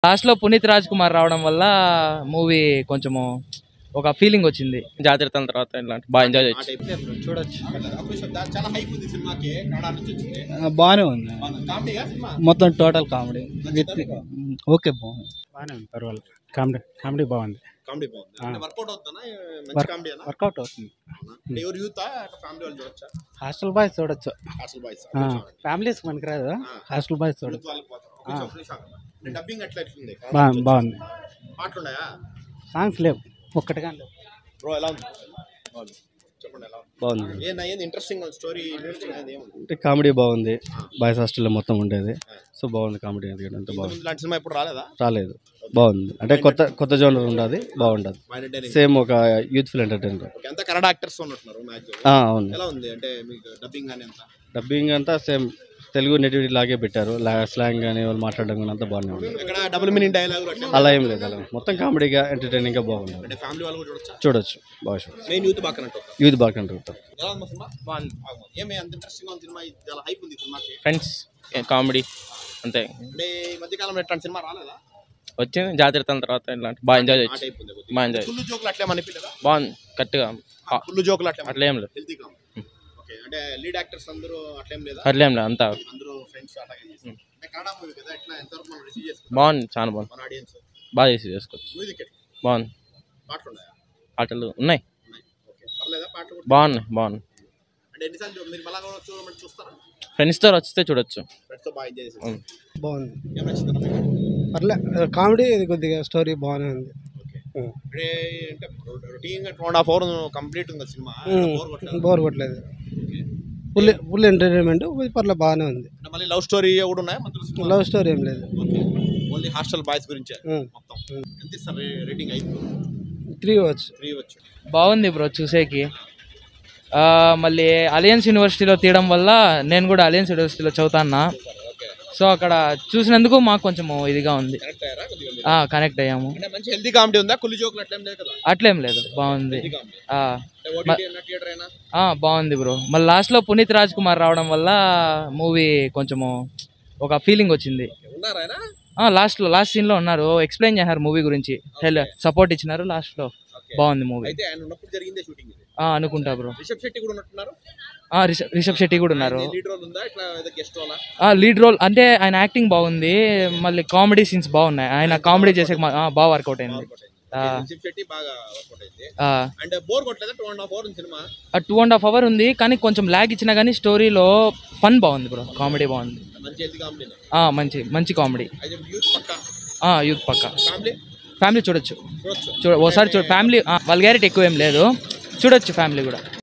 లాస్ట్లో పునీత్ రాజ్ కుమార్ రావడం వల్ల మూవీ కొంచెము ఒక ఫీలింగ్ వచ్చింది జాతీయతల తర్వాత ఇలాంటి బాగా ఎంజాయ్ చేయొచ్చు చూడొచ్చు చాలా హైప్ ఉంది సినిమాకి కన్నడ నుంచి వచ్చింది బాగానే ఉంది కామెడీగా సినిమా మొత్తం టోటల్ కామెడీ విత్ ఓకే బాగుంది బాగానే ఉంది పర్వాలేదు కామెడీ కామెడీ బాగుంది కామెడీ బాగుంది ఆ. అంటే వర్కౌట్ అవుతుందా మంచి Work- కామెడీ అన్న వర్కౌట్ అవుతుంది అంటే ఎవరు యూత్ ఫ్యామిలీ వాళ్ళు చూడొచ్చా హాస్టల్ బాయ్స్ చూడొచ్చు హాస్టల్ బాయ్స్ ఫ్యామిలీస్ పనికిరాదు హాస్టల్ బాయ్స్ చూడొచ్చు యూత్ వాళ్ళకి పోతారు డబ్బింగ్ ఎట్లా ఇస్తుంది బా బాగుంది పాటలు ఉన్నాయా సాంగ్స్ లేవు ఒక్కటిగా లేవు బ్రో ఎలా ఉంది బాగుంది చెప్పండి ఎలా ఉంది బాగుంది ఏ నా ఏంది ఇంట్రెస్టింగ్ స్టోరీ ఇంట్రెస్టింగ్ అనేది ఏముంది అంటే కామెడీ బాగుంది బాయ్స్ హాస్టల్లో మొత్తం ఉండేది సో బాగుంది కామెడీ అది కూడా అంత బాగుంది ఇంతకుముందు ఇలాంటి సినిమా ఇప్పుడు రాలేదా రాలేదు బాగుంది అంటే కొత్త కొత్త జోనర్ ఉండదు బాగుంటుంది మైండ్ సేమ్ ఒక యూత్ఫుల్ ఎంటర్టైనర్ ఓకే అంతా కన్నడ యాక్టర్స్ ఉన్నట్టున్నారు మ్యాచ్ అవును ఎలా ఉంది అంటే మీకు డబ్బింగ్ కానీ ఎంత డబ్బింగ్ అంతా సేమ్ తెలుగు నెటివిటీ లాగే పెట్టారు స్లాంగ్ కానీ వాళ్ళు మాట్లాడడం కానీ అంతా బాగానే ఉంది ఇక్కడ డబుల్ మీనింగ్ డైలాగ్ అట్లా అలా ఏం లేదు అలా మొత్తం కామెడీగా ఎంటర్టైనింగ్గా బాగుంది అంటే ఫ్యామిలీ వాళ్ళు కూడా చూడొచ్చా చూడొచ్చు బాగా చూడొచ్చు మెయిన్ యూత్ బాగా కనెక్ట్ అవుతారు యూత్ బాగా కంటారు ఎలా ఉంది సినిమా బాగుంది ఏమి అంత ఇంట్రెస్టింగ్ ఉంది సినిమా ఇది చాలా హైప్ ఉంది ఈ సినిమాకి ఫ్రెండ్స్ కామెడీ అంతే అంటే ఈ మధ్య కాలంలో ఎట్లాంటి సినిమా రాలేదా వచ్చింది జాతీయతల తర్వాత ఇలాంటి బాగా ఎంజాయ్ ఆ చేయొచ్చు టైప్ ఉంది బాగా ఎంజాయ్ ఫుల్ జోకులు అట్లే అనిపించలేదా బాగుంది కరెక్ట్గా ఫుల్ జోకులు అట్లే అట్లా ఏం లేదు హెల్తీ ఓకే అంటే లీడ్ యాక్టర్స్ అందరూ అట్లేం లేదా అట్లేం లేదు అంతా అందరూ ఫ్రెండ్స్ అట్లాగే చేస్తారు అంటే కన్నడ మూవీ కదా ఎట్లా ఎంతవరకు మనం రిసీవ్ చేసుకుంటాం బాగుంది చాలా బాగుంది మన ఆడియన్స్ బాగా చేసి చేసుకోవచ్చు మ్యూజిక్ ఎట్లా బాగుంది పాటలు ఉన్నాయా పాటలు ఉన్నాయి ఉన్నాయి ఓకే పర్లేదా పాటలు కూడా బాగున్నాయి బాగున్నాయి అంటే ఎన్నిసార్లు చూ- మీరు మళ్ళా కూడా చూడమని చూస్తారా ఫ్రెండ్స్తో వస్తే చూడొచ్చు ఫ్రెండ్స్తో బాగా ఎంజాయ్ చేసి ఉం. బాగుంది ఏం నచ్చింది మీకు పర్లే కామెడీ ఇది కొద్దిగా స్టోరీ బాగానే ఉంది ఓకే అంటే అంటే రొటీన్ గా two and half hour complete ఉంది సినిమా బోర్ కొట్టలేదు బోర్ కొట్టలేదు ఫుల్ ఫుల్ ఎంటర్టైన్మెంట్ పర్లే బాగానే ఉంది అంటే మళ్ళీ లవ్ స్టోరీ కూడా ఉన్నాయా మధ్యలో లవ్ స్టోరీ ఏం లేదు ఓన్లీ హాస్టల్ బాయ్స్ గురించే ఉం. మొత్తం ఎంత ఇస్తారు రేటింగ్ ఐదు త్రీ వచ్చు త్రీ వచ్చు బాగుంది బ్రో చూసేకి ఆ, మళ్ళీ అలియన్స్ యూనివర్సిటీలో తీయడం వల్ల నేను కూడా అలియన్స్ యూనివర్సిటీలో చదువుతాన్నా ఓకే సో అక్కడ చూసినందుకు మాకు కొంచెం ఇదిగా ఉంది కరెక్ట్ అయ్యారా కొద్దిగా మీరు? ఆ కనెక్ట్ అయ్యాము అంటే మంచి హెల్తీ కామెడీ ఉందా కుల్లి జోకులు అట్లేం లేదు కదా అట్లేం లేదు బాగుంది హెల్తీ కామెడీ ఆ, అంటే ఓటీటీ అన్న థియేటర్ అయినా ఆ, బాగుంది బ్రో మళ్ళీ లాస్ట్లో పునీత్ రాజ్ కుమార్ రావడం వల్ల మూవీ కొంచెము ఒక ఫీలింగ్ వచ్చింది ఉన్నారా ఆయన ఆ, లాస్ట్లో లాస్ట్ సీన్లో ఉన్నారు ఎక్స్ప్లెయిన్ చేశారు మూవీ గురించి హెల్ సపోర్ట్ ఇచ్చినారు లాస్ట్లో ఓకే బాగుంది మూవీ అయితే ఆయన ఉన్నప్పుడు జరిగిందే షూటింగ్ ఇది అనుకుంటా బ్రో రిషబ్ శెట్టి కూడా ఉన్నట్టున్నారు ఆ, రిషబ్ రిషబ్ శెట్టి కూడా ఉన్నారు లీడ్ రోల్ ఉందా ఇట్లా ఏదో గెస్ట్ రోలా ఆ లీడ్ రోల్ అంటే ఆయన యాక్టింగ్ బాగుంది మళ్ళీ కామెడీ సీన్స్ బాగున్నాయి ఆయన కామెడీ చేసే బాగా వర్కౌట్ అయింది ఆ, రిషబ్ శెట్టి బాగా వర్కౌట్ అయింది ఆ, అండ్ బోర్ కొట్టలేదా two and half hour cinema ఆ టూ అండ్ హాఫ్ అవర్ ఉంది కానీ కొంచెం ల్యాగ్ ఇచ్చినా కానీ స్టోరీలో ఫన్ బాగుంది బ్రో కామెడీ బాగుంది మంచి హెల్తీ కామెడీ ఆ, మంచి మంచి కామెడీ అయితే యూత్ పక్క యూత్ పక్క ఫ్యామిలీ ఫ్యామిలీ చూడొచ్చు చూడొచ్చు చూడ ఓసారి చూడ ఫ్యామిలీ వల్గారిటీ ఎక్కువ ఏం లేదు చూడొచ్చు ఫ్యామిలీ కూడా